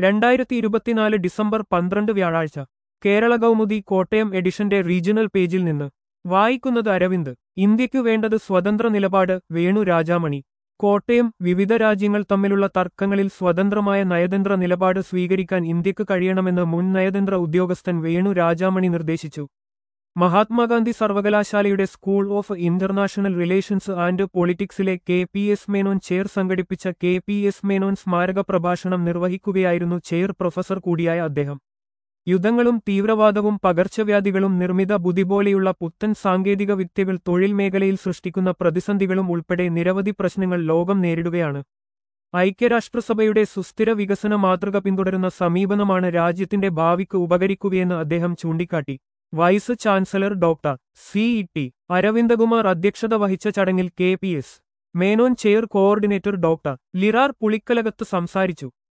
രണ്ടായിരത്തി ഇരുപത്തിനാല് ഡിസംബർ പന്ത്രണ്ട് വ്യാഴാഴ്ച കേരള കൗമുദി കോട്ടയം എഡിഷന്റെ റീജിയണൽ പേജിൽ നിന്ന് വായിക്കുന്നത് അരവിന്ദ് ഇന്ത്യക്കു വേണ്ടത് സ്വതന്ത്ര നിലപാട് വേണു രാജാമണി കോട്ടയം വിവിധ രാജ്യങ്ങൾ തമ്മിലുള്ള തർക്കങ്ങളിൽ സ്വതന്ത്രമായ നയതന്ത്ര നിലപാട് സ്വീകരിക്കാൻ ഇന്ത്യക്ക് കഴിയണമെന്ന് മുൻ നയതന്ത്ര ഉദ്യോഗസ്ഥൻ വേണു രാജാമണി നിർദ്ദേശിച്ചു മഹാത്മാഗാന്ധി സർവകലാശാലയുടെ school of international relations and പൊളിറ്റിക്സിലെ K P S Menon chair സംഘടിപ്പിച്ച കെ പി എസ് മേനോൻ സ്മാരക പ്രഭാഷണം നിർവഹിക്കുകയായിരുന്നു ചെയർ പ്രൊഫസർ കൂടിയായ അദ്ദേഹം യുദ്ധങ്ങളും തീവ്രവാദവും പകർച്ചവ്യാധികളും നിർമ്മിത ബുദ്ധി പോലെയുള്ള പുത്തൻ സാങ്കേതിക വിദ്യകൾ തൊഴിൽ മേഖലയിൽ സൃഷ്ടിക്കുന്ന പ്രതിസന്ധികളും ഉൾപ്പെടെ നിരവധി പ്രശ്നങ്ങൾ ലോകം നേരിടുകയാണ് ഐക്യരാഷ്ട്രസഭയുടെ സുസ്ഥിര വികസന മാതൃക പിന്തുടരുന്ന സമീപനമാണ് രാജ്യത്തിന്റെ ഭാവിക്ക് ഉപകരിക്കുകയെന്ന് അദ്ദേഹം ചൂണ്ടിക്കാട്ടി vice chancellor doctor C E T Aravindakumar അധ്യക്ഷത വഹിച്ച ചടങ്ങിൽ K P S Menon chair coordinator doctor Lirar Pulikkalakath സംസാരിച്ചു